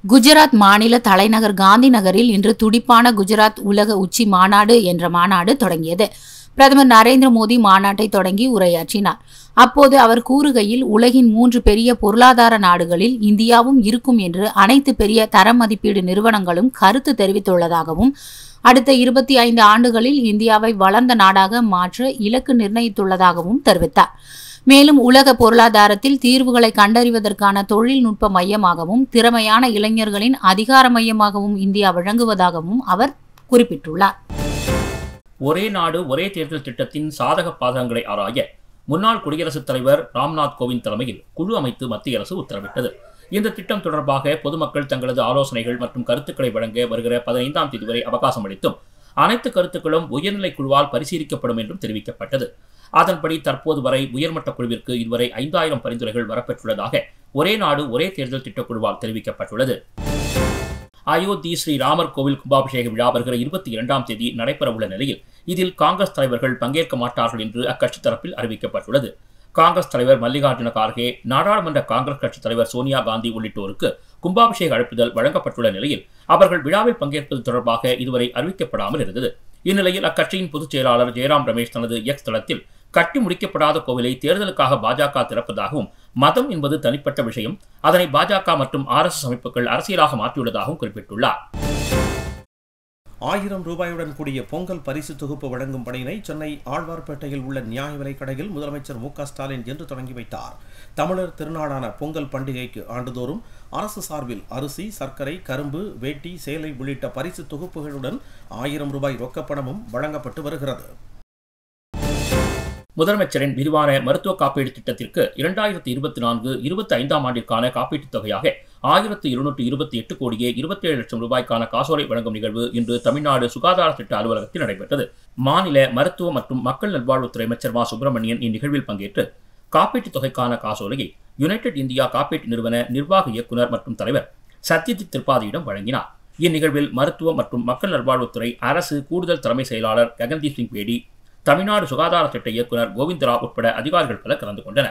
குஜராத் மாநில தலைநகர் காந்தி நகரில் இன்று துடிப்பான குஜராத் உலக உச்சி மாநாடு என்ற மாநாடு தொடங்கியது பிரதமர் நரேந்திர மோடி மாநாட்டை தொடங்கி உரையாற்றினார் அப்போது அவர் கூறுகையில் உலகின் மூன்று பெரிய பொருளாதார நாடுகளில் இந்தியாவும் இருக்கும் என்று அனைத்து பெரிய தர மதிப்பீடு நிறுவனங்களும் கருத்து தெரிவித்துள்ளதாகவும் அடுத்த இருபத்தி ஐந்து ஆண்டுகளில் இந்தியாவை வளர்ந்த நாடாக மாற்ற இலக்கு நிர்ணயித்துள்ளதாகவும் தெரிவித்தார் மேலும் உலக பொருளாதாரத்தில் தீர்வுகளை கண்டறிவதற்கான தொழில்நுட்ப மையமாகவும் திறமையான இளைஞர்களின் அதிகார மையமாகவும் இந்தியா விளங்குவதாகவும் அவர் குறிப்பிட்டுள்ளார் ஒரே நாடு ஒரே தேர்தல் திட்டத்தின் சாதக பாதகங்களை ஆராய முன்னாள் குடியரசுத் தலைவர் ராம்நாத் கோவிந்த் தலைமையில் குழு அமைத்து மத்திய அரசு உத்தரவிட்டது இந்த திட்டம் தொடர்பாக பொதுமக்கள் தங்களது ஆலோசனைகள் மற்றும் கருத்துக்களை வழங்க வருகிற பதினைந்தாம் தேதி வரை அவகாசம் அளித்தும் அனைத்து கருத்துக்களும் உயர்நிலை குழுவால் பரிசீலிக்கப்படும் என்றும் தெரிவிக்கப்பட்டது அதன்படி தற்போது வரை உயர்மட்ட குழுவிற்கு இதுவரை ஐந்தாயிரம் பரிந்துரைகள் வரப்பெற்றுள்ளதாக ஒரே நாடு ஒரே தேர்தல் திட்டக்குழுவால் தெரிவிக்கப்பட்டுள்ளது அயோத்தி ஸ்ரீ ராமர் கோவில் கும்பாபிஷேக விழா வருகிற இருபத்தி இரண்டாம் தேதி நடைபெறவுள்ள நிலையில் இதில் காங்கிரஸ் தலைவர்கள் பங்கேற்க மாட்டார்கள் என்று அக்கட்சி தரப்பில் அறிவிக்கப்பட்டுள்ளது காங்கிரஸ் தலைவர் மல்லிகார்ஜுன கார்கே நாடாளுமன்ற காங்கிரஸ் கட்சி தலைவர் சோனியா காந்தி உள்ளிட்டோருக்கு கும்பாபிஷேக அழைப்புதல் வழங்கப்பட்டுள்ள நிலையில் அவர்கள் விழாவில் பங்கேற்பது தொடர்பாக இதுவரை அறிவிக்கப்படாமல் இருந்தது இந்நிலையில் அக்கட்சியின் பொதுச் செயலாளர் ஜெயராம் ரமேஷ் தனது எக்ஸ் தளத்தில் கட்டி முடிக்கப்படாத கோவிலை தேர்தலுக்காக பாஜக திறப்பதாகவும் மதம் என்பது தனிப்பட்ட விஷயம் அதனை பாஜக மற்றும் ஆர்எஸ்எஸ் அமைப்புகள் அரசியலாக மாற்றியுள்ளதாகவும் குறிப்பிட்டுள்ளார் ஆயிரம் ரூபாயுடன் கூடிய பொங்கல் பரிசு தொகுப்பு வழங்கும் பணியினை சென்னை ஆழ்வார்பேட்டையில் உள்ள நியாய விலைக் கடையில் முதலமைச்சர் மு க ஸ்டாலின் இன்று தொடங்கி வைத்தார் தமிழர் திருநாளான பொங்கல் பண்டிகைக்கு ஆண்டுதோறும் அரசு சார்பில் அரிசி சர்க்கரை கரும்பு வேட்டி சேலை உள்ளிட்ட பரிசு தொகுப்புகளுடன் ஆயிரம் ரூபாய் ரொக்கப்பணமும் வழங்கப்பட்டு வருகிறது முதலமைச்சரின் விரிவான மருத்துவ காப்பீடு திட்டத்திற்கு இரண்டாயிரத்தி இருபத்தி நான்கு இருபத்தி ஐந்தாம் ஆண்டிற்கான காப்பீட்டுத் தொகையாக ஆயிரத்து இருநூற்று இருபத்தி எட்டு கோடியே இருபத்தேழு லட்சம் ரூபாய்க்கான காசோலை வழங்கும் நிகழ்வு இன்று தமிழ்நாடு சுகாதார திட்ட அலுவலகத்தில் நடைபெற்றது மாநில மருத்துவ மற்றும் மக்கள் நல்வாழ்வுத்துறை அமைச்சர் மா சுப்பிரமணியன் இந்நிகழ்வில் பங்கேற்று காப்பீட்டுத் தொகைக்கான காசோலையை யுனைடெட் இந்தியா காப்பீட்டு நிறுவன நிர்வாக இயக்குநர் மற்றும் தலைவர் சத்யஜித் திரிபாதியிடம் வழங்கினார் இந்நிகழ்வில் மருத்துவ மற்றும் மக்கள் நல்வாழ்வுத்துறை அரசு கூடுதல் தலைமை செயலாளர் ககன்தீப் சிங் பேடி தமிழ்நாடு சுகாதார திட்ட இயக்குநர் கோவிந்தராவ் உட்பட அதிகாரிகள் பலர் கலந்து கொண்டனர்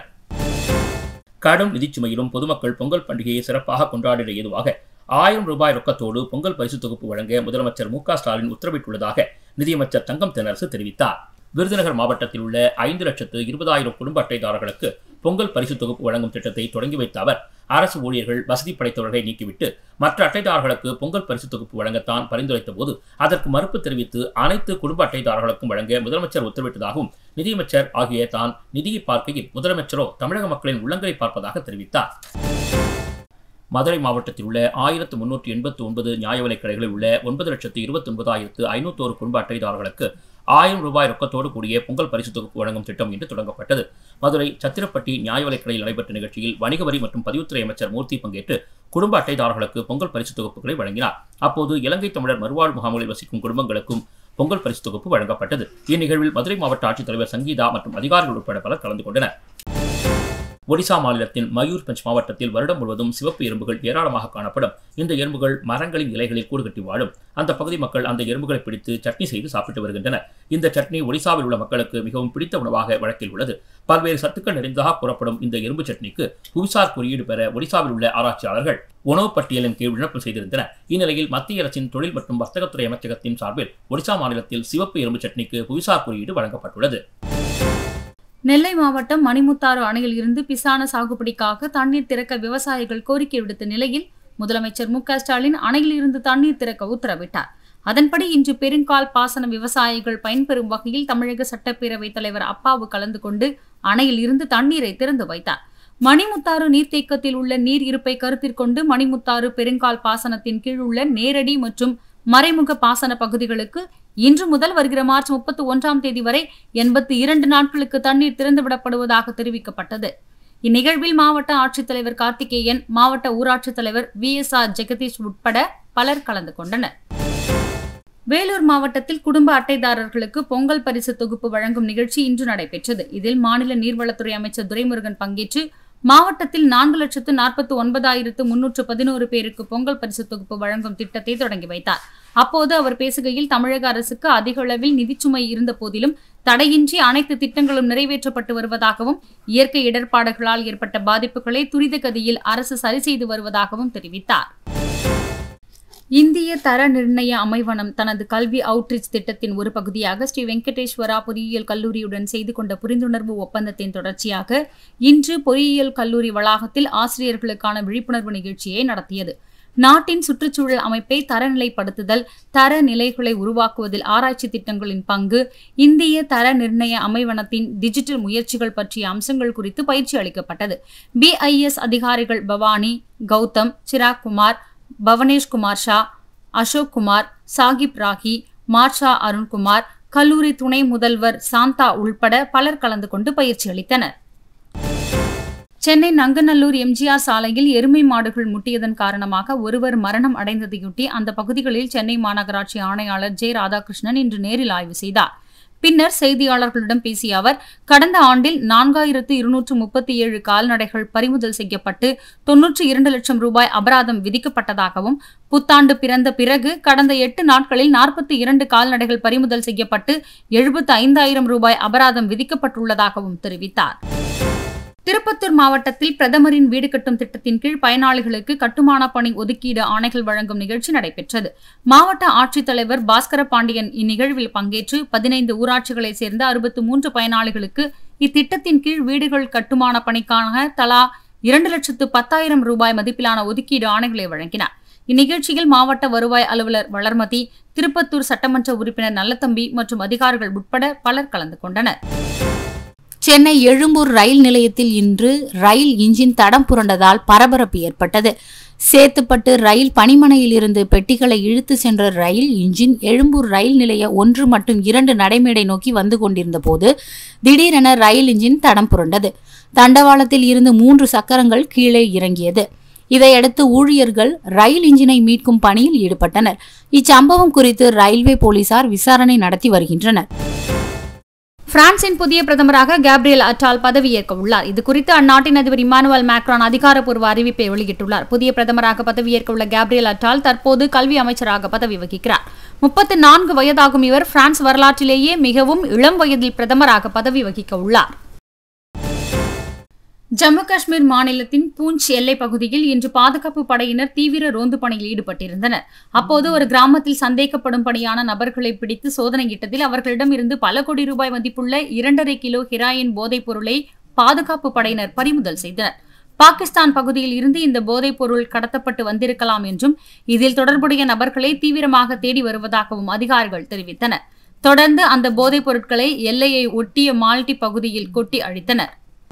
கடும் நிதிச்சுமையிலும் பொதுமக்கள் பொங்கல் பண்டிகையை சிறப்பாக கொண்டாடிட ஏதுவாக ஆயிரம் ரூபாய் ரொக்கத்தோடு பொங்கல் பரிசு தொகுப்பு வழங்க முதலமைச்சர் மு ஸ்டாலின் உத்தரவிட்டுள்ளதாக நிதியமைச்சர் தங்கம் தென்னரசு தெரிவித்தார் விருதுநகர் மாவட்டத்தில் உள்ள ஐந்து லட்சத்து இருபதாயிரம் குடும்ப அட்டைதாரர்களுக்கு பொங்கல் பரிசு தொகுப்பு வழங்கும் திட்டத்தை தொடங்கி வைத்த அவர் அரசு ஊழியர்கள் வசதி படைத்தவர்களை நீக்கிவிட்டு மற்ற அட்டைதாரர்களுக்கு பொங்கல் பரிசு தொகுப்பு வழங்கத்தான் பரிந்துரைத்த போது அதற்கு மறுப்பு தெரிவித்து அனைத்து குடும்ப அட்டைதாரர்களுக்கும் வழங்க முதலமைச்சர் உத்தரவிட்டதாகவும் நிதியமைச்சர் ஆகிய தான் நிதியை பார்க்கையில் முதலமைச்சரோ தமிழக மக்களின் உள்ளங்களை பார்ப்பதாக தெரிவித்தார் மதுரை மாவட்டத்தில் உள்ள ஆயிரத்து முன்னூற்றி எண்பத்தி ஒன்பது நியாய விலைக் கடைகளில் உள்ள ஒன்பது லட்சத்து இருபத்தி ஒன்பதாயிரத்து ஐநூத்தோரு குடும்ப அட்டைதாரர்களுக்கு ஆயிரம் ரூபாய் ரொக்கத்தோடு கூடிய பொங்கல் பரிசு தொகுப்பு வழங்கும் திட்டம் இன்று தொடங்கப்பட்டது மதுரை சத்திரப்பட்டி நியாய விலைக் கடையில் நடைபெற்ற நிகழ்ச்சியில் வணிக வரி மற்றும் பதிவுத்துறை அமைச்சர் மூர்த்தி பங்கேற்று குடும்ப அட்டைதாரர்களுக்கு பொங்கல் பரிசு தொகுப்புகளை வழங்கினார் அப்போது இலங்கை தமிழர் மறுவாழ் முகாம்களில் வசிக்கும் குடும்பங்களுக்கும் பொங்கல் பரிசு தொகுப்பு வழங்கப்பட்டது இந்நிகழ்வில் மதுரை மாவட்ட ஆட்சித்தலைவர் சங்கீதா மற்றும் அதிகாரிகள் உட்பட பலர் கலந்து கொண்டனர் ஒடிசா மாநிலத்தின் மயூர்பஞ்ச் மாவட்டத்தில் வருடம் முழுவதும் சிவப்பு எறும்புகள் ஏராளமாக காணப்படும் இந்த எறும்புகள் மரங்களின் இலைகளில் கூடு கட்டி வாழும் அந்த பகுதி மக்கள் அந்த எறும்புகளை பிடித்து சட்னி செய்து சாப்பிட்டு வருகின்றனர் இந்த சட்னி ஒடிசாவில் உள்ள மக்களுக்கு மிகவும் பிடித்த உணவாக வழக்கில் உள்ளது பல்வேறு சத்துக்கள் நிறைந்ததாக கூறப்படும் இந்த எறும்பு சட்னிக்கு புவிசார் குறியீடு பெற ஒடிசாவில் உள்ள ஆராய்ச்சியாளர்கள் உணவு பட்டியலின் கீழ் விண்ணப்பம் செய்திருந்தனர் இந்நிலையில் மத்திய அரசின் தொழில் மற்றும் வர்த்தகத்துறை அமைச்சகத்தின் சார்பில் ஒடிசா மாநிலத்தில் சிவப்பு எறும்பு சட்னிக்கு புவிசார் குறியீடு வழங்கப்பட்டுள்ளது நெல்லை மாவட்டம் மணிமுத்தாறு அணையில் இருந்து பிசான சாகுபடிக்காக தண்ணீர் திறக்க விவசாயிகள் கோரிக்கை விடுத்த நிலையில் முதலமைச்சர் மு ஸ்டாலின் அணையில் இருந்து தண்ணீர் திறக்க உத்தரவிட்டார் அதன்படி இன்று பெருங்கால் பாசன விவசாயிகள் பயன்பெறும் வகையில் தமிழக சட்டப்பேரவைத் தலைவர் அப்பாவு கலந்து கொண்டு அணையில் இருந்து தண்ணீரை திறந்து வைத்தார் மணிமுத்தாறு நீர்த்தேக்கத்தில் உள்ள நீர் இருப்பை கருத்தில் கொண்டு மணிமுத்தாறு பெருங்கால் பாசனத்தின் கீழ் உள்ள நேரடி மற்றும் மறைமுக பாசன பகுதிகளுக்கு இன்று முதல் வருகிற மார்ச் முப்பத்தி ஒன்றாம் தேதி வரை எண்பத்தி இரண்டு நாட்களுக்கு தண்ணீர் திறந்துவிடப்படுவதாக தெரிவிக்கப்பட்டது இந்நிகழ்வில் மாவட்ட ஆட்சித்தலைவர் கார்த்திகேயன் மாவட்ட ஊராட்சித் தலைவர் வி எஸ் ஆர் ஜெகதீஷ் உட்பட பலர் கலந்து கொண்டனர் வேலூர் மாவட்டத்தில் குடும்ப அட்டைதாரர்களுக்கு பொங்கல் பரிசு தொகுப்பு வழங்கும் நிகழ்ச்சி இன்று நடைபெற்றது இதில் மாநில நீர்வளத்துறை அமைச்சர் துரைமுருகன் பங்கேற்று மாவட்டத்தில் நான்கு லட்சத்து நாற்பத்தி ஒன்பதாயிரத்து முன்னூற்று பதினோரு பேருக்கு பொங்கல் பரிசு தொகுப்பு வழங்கும் திட்டத்தை தொடங்கி வைத்தார் அப்போது அவர் பேசுகையில் தமிழக அரசுக்கு அதிக அளவில் நிதிச்சுமை இருந்த போதிலும் தடையின்றி அனைத்து திட்டங்களும் நிறைவேற்றப்பட்டு வருவதாகவும் இயற்கை இடர்பாடுகளால் ஏற்பட்ட பாதிப்புகளை துரித கதியில் அரசு சரி செய்து வருவதாகவும் தெரிவித்தார் இந்திய தர நிர்ணய அமைவனம் தனது கல்வி அவுட்ரீச் திட்டத்தின் ஒரு பகுதியாக ஸ்ரீ வெங்கடேஸ்வரா பொறியியல் கல்லூரியுடன் செய்து கொண்ட புரிந்துணர்வு ஒப்பந்தத்தின் தொடர்ச்சியாக இன்று பொறியியல் கல்லூரி வளாகத்தில் ஆசிரியர்களுக்கான விழிப்புணர்வு நிகழ்ச்சியை நடத்தியது நாட்டின் சுற்றுச்சூழல் அமைப்பை தரநிலைப்படுத்துதல் தர நிலைகளை உருவாக்குவதில் ஆராய்ச்சி திட்டங்களின் பங்கு இந்திய தர நிர்ணய அமைவனத்தின் டிஜிட்டல் முயற்சிகள் பற்றிய அம்சங்கள் குறித்து பயிற்சி அளிக்கப்பட்டது பிஐஎஸ் அதிகாரிகள் பவானி கௌதம் சிராக் குமார் பவனேஷ் குமார் ஷா அசோக் குமார் சாகிப் ராகி மார்ஷா அருண்குமார் கல்லூரி துணை முதல்வர் சாந்தா உள்பட பலர் கலந்து கொண்டு பயிற்சி அளித்தனர் சென்னை நங்கநல்லூர் எம்ஜிஆர் சாலையில் எருமை மாடுகள் முட்டியதன் காரணமாக ஒருவர் மரணம் அடைந்ததையொட்டி அந்த பகுதிகளில் சென்னை மாநகராட்சி ஆணையாளர் ஜெ ராதாகிருஷ்ணன் இன்று நேரில் ஆய்வு செய்தார் பின்னர் செய்தியாளர்களிடம் பேசிய அவர் கடந்த ஆண்டில் நான்காயிரத்து இருநூற்று முப்பத்தி ஏழு கால்நடைகள் பறிமுதல் செய்யப்பட்டு தொன்னூற்றி இரண்டு லட்சம் ரூபாய் அபராதம் விதிக்கப்பட்டதாகவும் புத்தாண்டு பிறந்த பிறகு கடந்த எட்டு நாட்களில் நாற்பத்தி இரண்டு கால்நடைகள் பறிமுதல் செய்யப்பட்டு எழுபத்து ஐந்தாயிரம் ரூபாய் அபராதம் விதிக்கப்பட்டுள்ளதாகவும் தெரிவித்தார் திருப்பத்தூர் மாவட்டத்தில் பிரதமரின் வீடு கட்டும் திட்டத்தின் கீழ் பயனாளிகளுக்கு கட்டுமான பணி ஒதுக்கீடு ஆணைகள் வழங்கும் நிகழ்ச்சி நடைபெற்றது மாவட்ட ஆட்சித்தலைவர் பாஸ்கர பாண்டியன் இந்நிகழ்வில் பங்கேற்று பதினைந்து ஊராட்சிகளைச் சேர்ந்த அறுபத்து மூன்று பயனாளிகளுக்கு இத்திட்டத்தின் கீழ் வீடுகள் கட்டுமான பணிக்கான தலா இரண்டு லட்சத்து பத்தாயிரம் ரூபாய் மதிப்பிலான ஒதுக்கீடு ஆணைகளை வழங்கினார் இந்நிகழ்ச்சியில் மாவட்ட வருவாய் அலுவலர் வளர்மதி திருப்பத்தூர் சட்டமன்ற உறுப்பினர் நல்லத்தம்பி மற்றும் அதிகாரிகள் உட்பட பலர் கலந்து கொண்டனர் சென்னை எழும்பூர் ரயில் நிலையத்தில் இன்று ரயில் இன்ஜின் தடம் புரண்டதால் பரபரப்பு ஏற்பட்டது சேத்துப்பட்டு ரயில் பணிமனையில் இருந்து பெட்டிகளை இழுத்து சென்ற ரயில் இன்ஜின் எழும்பூர் ரயில் நிலைய ஒன்று மற்றும் இரண்டு நடைமேடை நோக்கி வந்து கொண்டிருந்த போது திடீரென ரயில் இன்ஜின் தடம் புரண்டது தண்டவாளத்தில் இருந்து மூன்று சக்கரங்கள் கீழே இறங்கியது இதையடுத்து ஊழியர்கள் ரயில் இன்ஜினை மீட்கும் பணியில் ஈடுபட்டனர் இச்சம்பவம் குறித்து ரயில்வே போலீசார் விசாரணை நடத்தி வருகின்றனர் பிரான்சின் புதிய பிரதமராக கேப்ரியல் அட்டால் பதவியேற்க உள்ளார் இது குறித்து அந்நாட்டின் அதிபர் இமானுவல் மேக்ரான் அதிகாரப்பூர்வ அறிவிப்பை வெளியிட்டுள்ளார் புதிய பிரதமராக பதவியேற்க உள்ள கேப்ரியல் அட்டால் தற்போது கல்வி அமைச்சராக பதவி வகிக்கிறார் முப்பத்து நான்கு வயதாகும் இவர் பிரான்ஸ் வரலாற்றிலேயே மிகவும் இளம் வயதில் பிரதமராக பதவி வகிக்க உள்ளார் ஜம்மு காஷ்மீர் மாநிலத்தின் பூஞ்ச் எல்லைப் பகுதியில் இன்று பாதுகாப்பு படையினர் தீவிர ரோந்து பணியில் ஈடுபட்டிருந்தனர் அப்போது ஒரு கிராமத்தில் சந்தேகப்படும்படியான நபர்களை பிடித்து சோதனையிட்டதில் அவர்களிடம் இருந்து பல கோடி ரூபாய் மதிப்புள்ள இரண்டரை கிலோ ஹெராயின் போதைப் பொருளை பாதுகாப்பு படையினர் பறிமுதல் செய்தனர் பாகிஸ்தான் பகுதியில் இருந்து இந்த போதைப் பொருள் கடத்தப்பட்டு வந்திருக்கலாம் என்றும் இதில் தொடர்புடைய நபர்களை தீவிரமாக தேடி வருவதாகவும் அதிகாரிகள் தெரிவித்தனர் தொடர்ந்து அந்த போதைப் பொருட்களை எல்லையை ஒட்டிய மால்டி பகுதியில் கொட்டி அழித்தனர்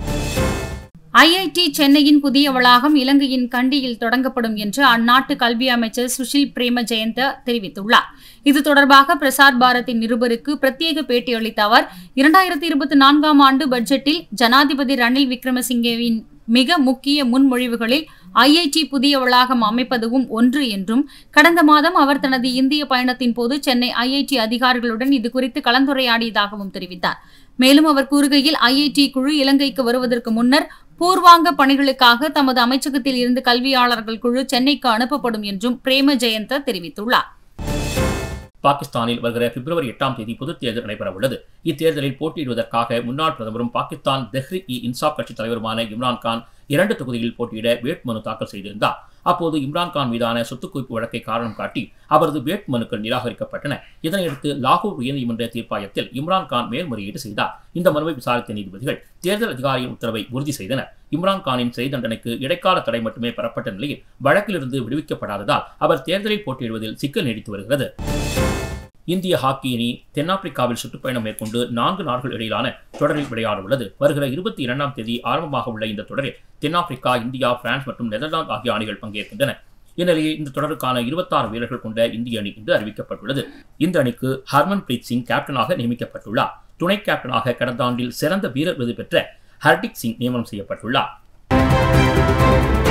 ஐஐடி சென்னையின் புதிய வளாகம் இலங்கையின் கண்டியில் தொடங்கப்படும் என்று அந்நாட்டு கல்வி அமைச்சர் சுஷில் பிரேம ஜெயந்த தெரிவித்துள்ளார் இது தொடர்பாக பிரசார் பாரதின் நிருபருக்கு பிரத்யேக பேட்டி அளித்த அவர் இரண்டாயிரத்தி இருபத்தி நான்காம் ஆண்டு பட்ஜெட்டில் ஜனாதிபதி ரணில் விக்ரமசிங்கேவின் மிக முக்கிய முன்மொழிவுகளில் ஐஐடி புதிய வளாகம் அமைப்பதுவும் ஒன்று என்றும் கடந்த மாதம் அவர் தனது இந்திய பயணத்தின் போது சென்னை ஐஐடி அதிகாரிகளுடன் இது குறித்து கலந்துரையாடியதாகவும் தெரிவித்தார் மேலும் அவர் கூறுகையில் ஐஐடி குழு இலங்கைக்கு வருவதற்கு முன்னர் பூர்வாங்க பணிகளுக்காக தமது அமைச்சகத்தில் இருந்து கல்வியாளர்கள் குழு சென்னைக்கு அனுப்பப்படும் என்றும் பிரேம ஜெயந்த தெரிவித்துள்ளார் பாகிஸ்தானில் வருகிற பிப்ரவரி எட்டாம் தேதி பொதுத் தேர்தல் நடைபெற உள்ளது இத்தேர்தலில் போட்டியிடுவதற்காக முன்னாள் பிரதமரும் பாகிஸ்தான் தெஹ்ரி இ இன்சாப் கட்சி தலைவருமான இம்ரான்கான் இரண்டு தொகுதிகளில் போட்டியிட வேட்புமனு தாக்கல் செய்திருந்தார் அப்போது இம்ரான்கான் மீதான சொத்து குவிப்பு வழக்கை காரணம் காட்டி அவரது வேட்புமனுக்கள் நிராகரிக்கப்பட்டன இதனையடுத்து லாகூர் உயர்நீதிமன்ற தீர்ப்பாயத்தில் இம்ரான்கான் மேல்முறையீடு செய்தார் இந்த மனுவை விசாரித்த நீதிபதிகள் தேர்தல் அதிகாரியின் உத்தரவை உறுதி செய்தனர் இம்ரான்கானின் சிறை தண்டனைக்கு இடைக்கால தடை மட்டுமே பெறப்பட்ட நிலையில் வழக்கிலிருந்து விடுவிக்கப்படாததால் அவர் தேர்தலில் போட்டியிடுவதில் சிக்கல் நீடித்து வருகிறது இந்திய ஹாக்கி அணி தென்னாப்பிரிக்காவில் சுற்றுப்பயணம் மேற்கொண்டு நான்கு நாடுகள் இடையிலான தொடரில் விளையாட உள்ளது வருகிற இருபத்தி இரண்டாம் தேதி ஆரம்பமாக உள்ள இந்த தொடரில் தென்னாப்பிரிக்கா இந்தியா பிரான்ஸ் மற்றும் நெதர்லாந்து ஆகிய அணிகள் பங்கேற்கின்றன இந்நிலையில் இந்த தொடருக்கான இருபத்தாறு வீரர்கள் கொண்ட இந்திய அணி இன்று அறிவிக்கப்பட்டுள்ளது இந்த அணிக்கு ஹர்மன் பிரீத் சிங் கேப்டனாக நியமிக்கப்பட்டுள்ளார் துணை கேப்டனாக கடந்த ஆண்டில் சிறந்த வீரர் விருது பெற்ற ஹர்டிக் சிங் நியமனம் செய்யப்பட்டுள்ளார்